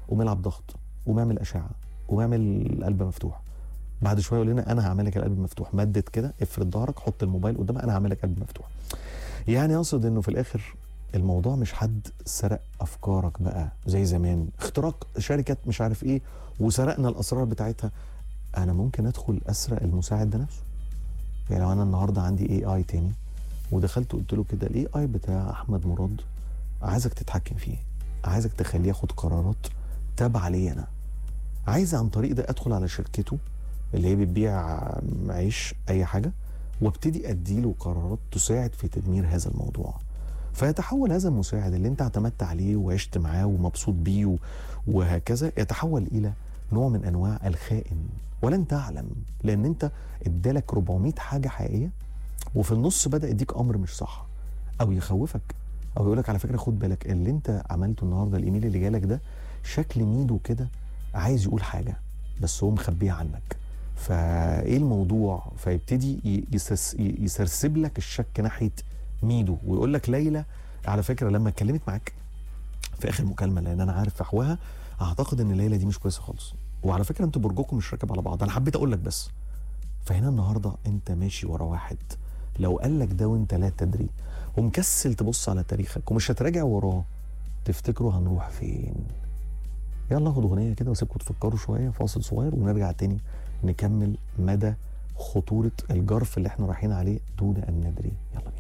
قوم العب ضغط قوم اعمل اشعه قوم اعمل قلب مفتوح بعد شويه يقول لنا انا هعمل لك القلب المفتوح مدد كده افرد ظهرك حط الموبايل قدامك انا هعمل لك قلب مفتوح يعني اقصد انه في الاخر الموضوع مش حد سرق افكارك بقى زي زمان اختراق شركه مش عارف ايه وسرقنا الاسرار بتاعتها انا ممكن ادخل اسرق المساعد ده نفسه يعني لو انا النهارده عندي اي اي تاني ودخلت قلت له كده الاي اي بتاع احمد مراد عايزك تتحكم فيه عايزك تخليه ياخد قرارات تابعه لي انا عايز عن طريق ده ادخل على شركته اللي هي بتبيع عيش اي حاجه وابتدي اديله قرارات تساعد في تدمير هذا الموضوع فيتحول هذا المساعد اللي انت اعتمدت عليه وعشت معاه ومبسوط بيه و- وهكذا يتحول الى نوع من انواع الخائن ولن تعلم لان انت ادالك 400 حاجه حقيقيه وفي النص بدا يديك امر مش صح او يخوفك او يقول لك على فكره خد بالك اللي انت عملته النهارده الايميل اللي جالك ده شكل ميدو كده عايز يقول حاجه بس هو مخبيها عنك فايه الموضوع فيبتدي ي- يسس ي- يسرسب لك الشك ناحيه ميدو ويقول لك ليلى على فكره لما اتكلمت معاك في اخر مكالمه لان انا عارف فحوها اعتقد ان ليلى دي مش كويسه خالص وعلى فكره انتوا برجكم مش راكب على بعض انا حبيت اقول لك بس فهنا النهارده انت ماشي ورا واحد لو قال لك ده وانت لا تدري ومكسل تبص على تاريخك ومش هتراجع وراه تفتكروا هنروح فين يلا خد اغنيه كده واسيبكم تفكروا شويه فاصل صغير ونرجع تاني نكمل مدى خطوره الجرف اللي احنا رايحين عليه دون ان ندري يلا بينا